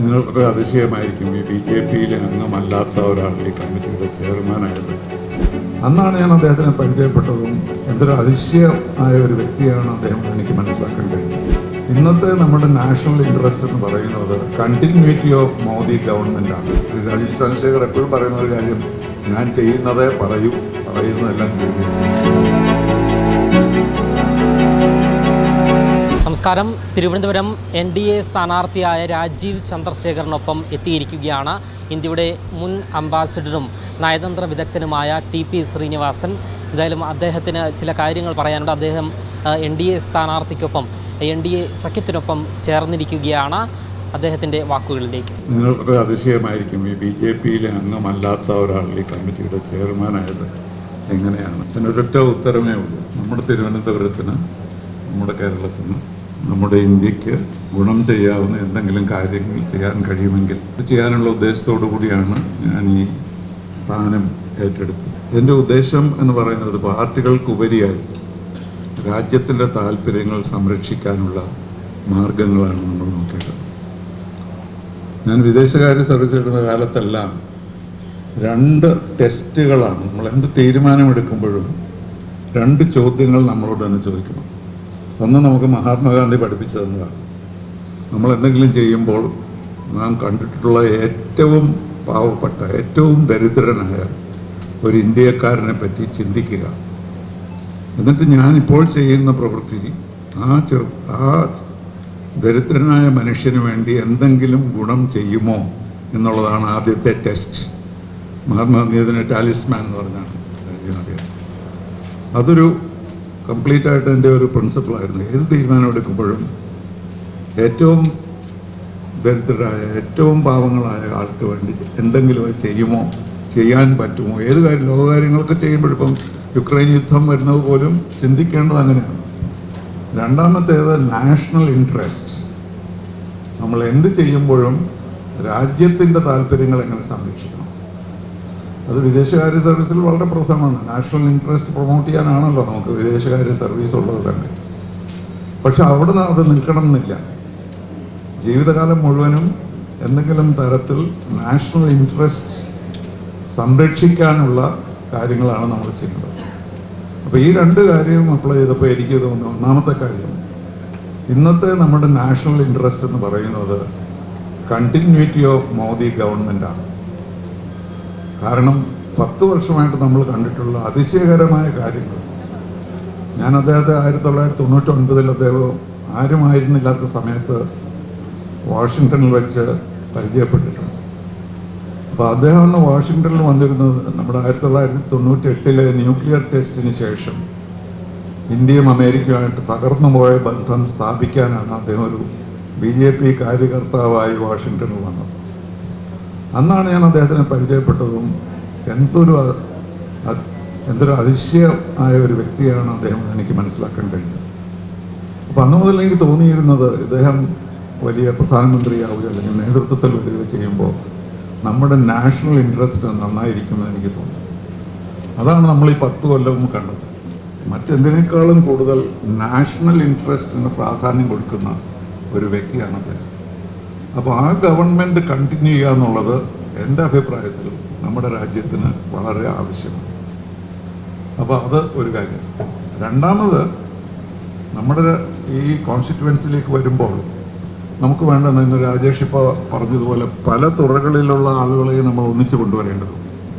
നിങ്ങൾക്കൊക്കെ അതിശയമായിരിക്കും ഈ B J പിയിലെ അംഗമല്ലാത്ത ഒരാൾ ഈ കമ്മിറ്റിയുടെ ചെയർമാനായത് അന്നാണ് ഞാൻ അദ്ദേഹത്തിനെ പരിചയപ്പെട്ടതും എന്തൊരു അതിശയമായ ഒരു വ്യക്തിയാണ് അദ്ദേഹം എന്ന് എനിക്ക് മനസ്സിലാക്കാൻ കഴിഞ്ഞത് ഇന്നത്തെ നമ്മുടെ നാഷണൽ ഇൻട്രസ്റ്റ് എന്ന് പറയുന്നത് കണ്ടിന്യൂറ്റി ഓഫ് മോദി ഗവൺമെന്റ് ആണ് ശ്രീ രാജീവ് ചന്ദ്രശേഖർ എപ്പോഴും പറയുന്ന ഒരു കാര്യം ഞാൻ ചെയ്യുന്നതേ പറയൂ പറയുന്നതെല്ലാം ചെയ്യും നമസ്കാരം തിരുവനന്തപുരം എൻ ഡി എ സ്ഥാനാർത്ഥിയായ രാജീവ് ചന്ദ്രശേഖറിനൊപ്പം എത്തിയിരിക്കുകയാണ് ഇന്ത്യയുടെ മുൻ അംബാസിഡറും നയതന്ത്ര വിദഗ്ധനുമായ ടി പി ശ്രീനിവാസൻ എന്തായാലും അദ്ദേഹത്തിന് ചില കാര്യങ്ങൾ പറയാനുണ്ട് അദ്ദേഹം എൻ ഡി എ സ്ഥാനാർത്ഥിക്കൊപ്പം എൻ ഡി എ സഖ്യത്തിനൊപ്പം ചേർന്നിരിക്കുകയാണ് അദ്ദേഹത്തിൻ്റെ വാക്കുകളിലേക്ക് നിങ്ങൾക്കൊക്കെ അതിശയമായിരിക്കും ഈ ബി ജെ പിയിലെ അംഗമല്ലാത്ത ഒരാൾ ഈ കമ്മിറ്റിയുടെ ചെയർമാനായത് എങ്ങനെയാണ് അതിനൊരൊറ്റ ഉത്തരമേ ഉള്ളൂ നമ്മുടെ തിരുവനന്തപുരത്തിന് നമ്മുടെ കേരളത്തിന് നമ്മുടെ ഇന്ത്യക്ക് ഗുണം ചെയ്യാവുന്ന എന്തെങ്കിലും കാര്യങ്ങൾ ചെയ്യാൻ കഴിയുമെങ്കിൽ ഇത് ചെയ്യാനുള്ള ഉദ്ദേശത്തോടു കൂടിയാണ് ഞാൻ ഈ സ്ഥാനം ഏറ്റെടുത്തത് എൻ്റെ ഉദ്ദേശം എന്ന് പറയുന്നത് പാർട്ടികൾക്കുപരിയായി രാജ്യത്തിൻ്റെ താല്പര്യങ്ങൾ സംരക്ഷിക്കാനുള്ള മാർഗങ്ങളാണ് നമ്മൾ നോക്കേണ്ടത് ഞാൻ വിദേശകാര്യ സർവീസ് എടുക്കുന്ന കാലത്തെല്ലാം രണ്ട് ടെസ്റ്റുകളാണ് നമ്മൾ എന്ത് തീരുമാനമെടുക്കുമ്പോഴും രണ്ട് ചോദ്യങ്ങൾ നമ്മളോട് തന്നെ ചോദിക്കണം ഒന്ന് നമുക്ക് മഹാത്മാഗാന്ധി പഠിപ്പിച്ചു തന്നതാണ് നമ്മൾ എന്തെങ്കിലും ചെയ്യുമ്പോൾ നാം കണ്ടിട്ടുള്ള ഏറ്റവും പാവപ്പെട്ട ഏറ്റവും ദരിദ്രനായ ഒരു ഇന്ത്യക്കാരനെ പറ്റി ചിന്തിക്കുക എന്നിട്ട് ഞാനിപ്പോൾ ചെയ്യുന്ന പ്രവൃത്തി ആ ചെറു ആ ദരിദ്രനായ മനുഷ്യന് വേണ്ടി എന്തെങ്കിലും ഗുണം ചെയ്യുമോ എന്നുള്ളതാണ് ആദ്യത്തെ ടെസ്റ്റ് മഹാത്മാഗാന്ധി അതിനെ ടാലിസ്മാൻ എന്ന് പറഞ്ഞാണ് അറിയാം അതൊരു കംപ്ലീറ്റ് ആയിട്ട് എൻ്റെ ഒരു പ്രിൻസിപ്പിളായിരുന്നു ഏത് തീരുമാനം എടുക്കുമ്പോഴും ഏറ്റവും ദരിദ്രരായ ഏറ്റവും പാവങ്ങളായ ആൾക്ക് വേണ്ടി എന്തെങ്കിലും അത് ചെയ്യുമോ ചെയ്യാൻ പറ്റുമോ ഏത് കാര്യം ലോകകാര്യങ്ങളൊക്കെ ചെയ്യുമ്പോഴിപ്പം യുക്രൈൻ യുദ്ധം വരുന്നത് പോലും ചിന്തിക്കേണ്ടത് അങ്ങനെയാണ് രണ്ടാമത്തേത് നാഷണൽ ഇൻട്രസ്റ്റ് നമ്മൾ എന്ത് ചെയ്യുമ്പോഴും രാജ്യത്തിൻ്റെ താല്പര്യങ്ങൾ എങ്ങനെ സംരക്ഷിക്കണം അത് വിദേശകാര്യ സർവീസിൽ വളരെ പ്രധാനമാണ് നാഷണൽ ഇൻട്രസ്റ്റ് പ്രൊമോട്ട് ചെയ്യാനാണല്ലോ നമുക്ക് വിദേശകാര്യ സർവീസ് ഉള്ളത് തന്നെ പക്ഷെ അവിടെ നിന്ന് അത് നിൽക്കണം എന്നില്ല ജീവിതകാലം മുഴുവനും എന്തെങ്കിലും തരത്തിൽ നാഷണൽ ഇൻട്രസ്റ്റ് സംരക്ഷിക്കാനുള്ള കാര്യങ്ങളാണ് നമ്മൾ ചെയ്യുന്നത് അപ്പോൾ ഈ രണ്ട് കാര്യവും അപ്ലൈ ചെയ്തപ്പോൾ എനിക്ക് തോന്നുന്നു ഒന്നാമത്തെ കാര്യം ഇന്നത്തെ നമ്മുടെ നാഷണൽ ഇൻട്രസ്റ്റ് എന്ന് പറയുന്നത് കണ്ടിന്യൂറ്റി ഓഫ് മോദി ഗവൺമെൻറ്റാണ് കാരണം പത്ത് വർഷമായിട്ട് നമ്മൾ കണ്ടിട്ടുള്ള അതിശയകരമായ കാര്യങ്ങൾ ഞാൻ അദ്ദേഹത്തെ ആയിരത്തി തൊള്ളായിരത്തി തൊണ്ണൂറ്റി ഒൻപതിൽ അദ്ദേഹം ആരുമായിരുന്നില്ലാത്ത സമയത്ത് വാഷിങ്ടണിൽ വെച്ച് പരിചയപ്പെട്ടിട്ടുണ്ട് അപ്പോൾ അദ്ദേഹം അന്ന് വാഷിങ്ടണിൽ വന്നിരുന്നത് നമ്മുടെ ആയിരത്തി തൊള്ളായിരത്തി തൊണ്ണൂറ്റി എട്ടിലെ ന്യൂക്ലിയർ ടെസ്റ്റിന് ശേഷം ഇന്ത്യയും അമേരിക്കയുമായിട്ട് തകർന്നു പോയ ബന്ധം സ്ഥാപിക്കാനാണ് അദ്ദേഹം ഒരു ബി ജെ പി കാര്യകർത്താവായി വാഷിങ്ടണിൽ വന്നത് അന്നാണ് ഞാൻ അദ്ദേഹത്തിനെ പരിചയപ്പെട്ടതും എന്തൊരു അ- അ- എന്തൊരു അതിശയമായ ഒരു വ്യക്തിയാണ് അദ്ദേഹം എന്ന് എനിക്ക് മനസ്സിലാക്കാൻ കഴിഞ്ഞത് അപ്പോൾ അന്ന് മുതൽ എനിക്ക് തോന്നിയിരുന്നത് ഇദ്ദേഹം വലിയ പ്രധാനമന്ത്രിയാവുകയോ അല്ലെങ്കിൽ നേതൃത്വത്തിൽ വരികയോ ചെയ്യുമ്പോൾ നമ്മുടെ നാഷണൽ ഇൻട്രസ്റ്റ് നന്നായിരിക്കുമെന്ന് എനിക്ക് തോന്നി അതാണ് നമ്മൾ ഈ പത്ത് കൊല്ലവും കണ്ടത് മറ്റെന്തിനേക്കാളും കൂടുതൽ നാഷണൽ ഇൻട്രസ്റ്റിന് പ്രാധാന്യം കൊടുക്കുന്ന ഒരു വ്യക്തിയാണ് അദ്ദേഹം അപ്പോൾ ആ ഗവൺമെൻറ് കണ്ടിന്യൂ ചെയ്യുക എന്നുള്ളത് എൻ്റെ അഭിപ്രായത്തിൽ നമ്മുടെ രാജ്യത്തിന് വളരെ ആവശ്യമാണ് അപ്പോൾ അത് ഒരു കാര്യം രണ്ടാമത് നമ്മുടെ ഈ കോൺസ്റ്റിറ്റുവൻസിലേക്ക് വരുമ്പോൾ നമുക്ക് വേണ്ട ഇന്ന് രാജേഷ് ഇപ്പോൾ പറഞ്ഞതുപോലെ പല തുറകളിലുള്ള ആളുകളെയും നമ്മൾ ഒന്നിച്ചു കൊണ്ടുവരേണ്ടതുണ്ട്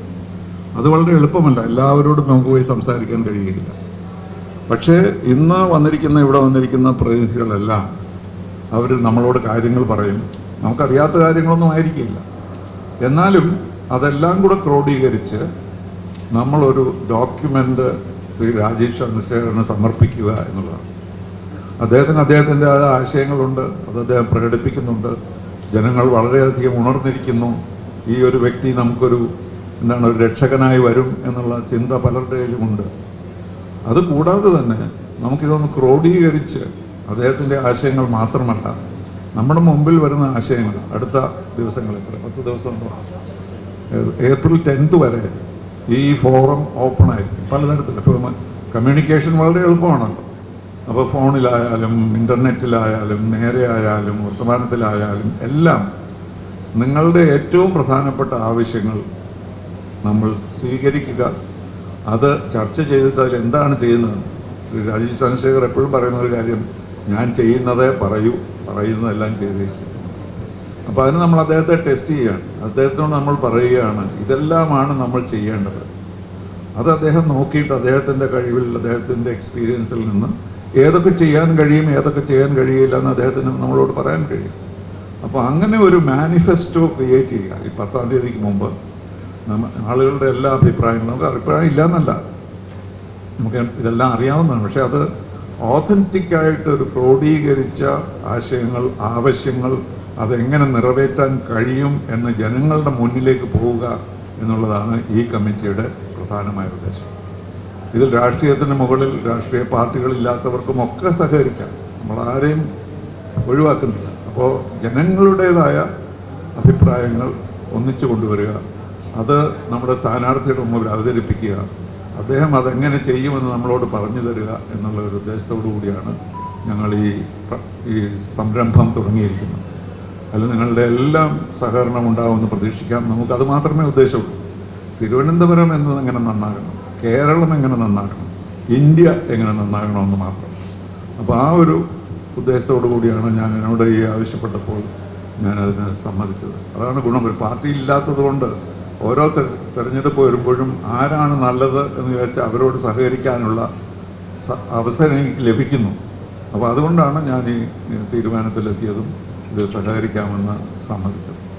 അത് വളരെ എളുപ്പമല്ല എല്ലാവരോടും നമുക്ക് പോയി സംസാരിക്കാൻ കഴിയുകയില്ല പക്ഷേ ഇന്ന് വന്നിരിക്കുന്ന ഇവിടെ വന്നിരിക്കുന്ന പ്രതിനിധികളെല്ലാം അവർ നമ്മളോട് കാര്യങ്ങൾ പറയും നമുക്കറിയാത്ത കാര്യങ്ങളൊന്നും ആയിരിക്കില്ല എന്നാലും അതെല്ലാം കൂടെ ക്രോഡീകരിച്ച് നമ്മളൊരു ഡോക്യുമെൻ്റ് ശ്രീ രാജേഷ് ചന്ദ്രശേഖരന് സമർപ്പിക്കുക എന്നുള്ളതാണ് അദ്ദേഹത്തിന് അദ്ദേഹത്തിൻ്റെ ആശയങ്ങളുണ്ട് അത് അദ്ദേഹം പ്രകടിപ്പിക്കുന്നുണ്ട് ജനങ്ങൾ വളരെയധികം ഉണർന്നിരിക്കുന്നു ഈ ഒരു വ്യക്തി നമുക്കൊരു എന്താണ് ഒരു രക്ഷകനായി വരും എന്നുള്ള ചിന്ത പലരുടെയിലുമുണ്ട് അത് കൂടാതെ തന്നെ നമുക്കിതൊന്ന് ക്രോഡീകരിച്ച് അദ്ദേഹത്തിൻ്റെ ആശയങ്ങൾ മാത്രമല്ല നമ്മുടെ മുമ്പിൽ വരുന്ന ആശയങ്ങൾ അടുത്ത ദിവസങ്ങളിൽ എത്ര പത്ത് ദിവസം ഉണ്ടോ ഏ- ഏപ്രിൽ ടെൻത്ത് വരെ ഈ ഫോറം ഓപ്പൺ ആയിരിക്കും പലതരത്തിൽ ഇപ്പോൾ കമ്മ്യൂണിക്കേഷൻ വളരെ എളുപ്പമാണല്ലോ അപ്പോൾ ഫോണിലായാലും ഇൻ്റർനെറ്റിലായാലും നേരെ ആയാലും വർത്തമാനത്തിലായാലും എല്ലാം നിങ്ങളുടെ ഏറ്റവും പ്രധാനപ്പെട്ട ആവശ്യങ്ങൾ നമ്മൾ സ്വീകരിക്കുക അത് ചർച്ച ചെയ്തിട്ട് അതിൽ എന്താണ് ചെയ്യുന്നത് ശ്രീ രാജീവ് ചന്ദ്രശേഖർ എപ്പോഴും പറയുന്ന ഒരു കാര്യം ഞാൻ ചെയ്യുന്നതേ പറയൂ പറയുന്നതെല്ലാം ചെയ്തിരിക്കും അപ്പോൾ അതിന് നമ്മൾ അദ്ദേഹത്തെ ടെസ്റ്റ് ചെയ്യുകയാണ് അദ്ദേഹത്തോട് നമ്മൾ പറയുകയാണ് ഇതെല്ലാമാണ് നമ്മൾ ചെയ്യേണ്ടത് അത് അദ്ദേഹം നോക്കിയിട്ട് അദ്ദേഹത്തിൻ്റെ കഴിവിൽ അദ്ദേഹത്തിൻ്റെ എക്സ്പീരിയൻസിൽ നിന്ന് ഏതൊക്കെ ചെയ്യാൻ കഴിയും ഏതൊക്കെ ചെയ്യാൻ കഴിയില്ല എന്ന് അദ്ദേഹത്തിന് നമ്മളോട് പറയാൻ കഴിയും അപ്പോൾ അങ്ങനെ ഒരു മാനിഫെസ്റ്റോ ക്രിയേറ്റ് ചെയ്യുക ഈ പത്താം തീയതിക്ക് മുമ്പ് നമ്മ ആളുകളുടെ എല്ലാ അഭിപ്രായങ്ങളും നമുക്ക് അഭിപ്രായം ഇല്ല എന്നല്ല നമുക്ക് ഇതെല്ലാം അറിയാവുന്നതാണ് പക്ഷെ അത് ഓതൻറ്റിക് ആയിട്ട് ഒരു ക്രോഡീകരിച്ച ആശയങ്ങൾ ആവശ്യങ്ങൾ അതെങ്ങനെ നിറവേറ്റാൻ കഴിയും എന്ന് ജനങ്ങളുടെ മുന്നിലേക്ക് പോവുക എന്നുള്ളതാണ് ഈ കമ്മിറ്റിയുടെ പ്രധാനമായ ഉദ്ദേശം ഇതിൽ രാഷ്ട്രീയത്തിന് മുകളിൽ രാഷ്ട്രീയ പാർട്ടികളില്ലാത്തവർക്കും ഒക്കെ സഹകരിക്കാം നമ്മളാരെയും ഒഴിവാക്കുന്നില്ല അപ്പോൾ ജനങ്ങളുടേതായ അഭിപ്രായങ്ങൾ ഒന്നിച്ചു കൊണ്ടുവരിക അത് നമ്മുടെ സ്ഥാനാർത്ഥിയുടെ മുമ്പിൽ അവതരിപ്പിക്കുക അദ്ദേഹം അതെങ്ങനെ ചെയ്യുമെന്ന് നമ്മളോട് പറഞ്ഞു തരിക എന്നുള്ള ഒരു ഉദ്ദേശത്തോടു കൂടിയാണ് ഞങ്ങൾ ഈ പ്ര- ഈ സംരംഭം തുടങ്ങിയിരിക്കുന്നത് അതിൽ നിങ്ങളുടെ എല്ലാം സഹകരണം ഉണ്ടാവുമെന്ന് പ്രതീക്ഷിക്കാം നമുക്കത് മാത്രമേ ഉദ്ദേശമുള്ളൂ തിരുവനന്തപുരം എന്നത് എങ്ങനെ നന്നാകണം കേരളം എങ്ങനെ നന്നാകണം ഇന്ത്യ എങ്ങനെ നന്നാകണമെന്ന് മാത്രം അപ്പോൾ ആ ഒരു ഉദ്ദേശത്തോടു കൂടിയാണ് ഞാൻ എന്നോട് ഈ ആവശ്യപ്പെട്ടപ്പോൾ ഞാനതിന് സമ്മതിച്ചത് അതാണ് ഗുണം ഒരു പാർട്ടി ഇല്ലാത്തത് കൊണ്ട് ഓരോ തെര- തെരഞ്ഞെടുപ്പ് വരുമ്പോഴും ആരാണ് നല്ലത് എന്ന് ചോദിച്ചാൽ അവരോട് സഹകരിക്കാനുള്ള സ- അവസരം എനിക്ക് ലഭിക്കുന്നു അപ്പോൾ അതുകൊണ്ടാണ് ഞാൻ ഈ തീരുമാനത്തിലെത്തിയതും ഇത് സഹകരിക്കാമെന്ന് സമ്മതിച്ചത്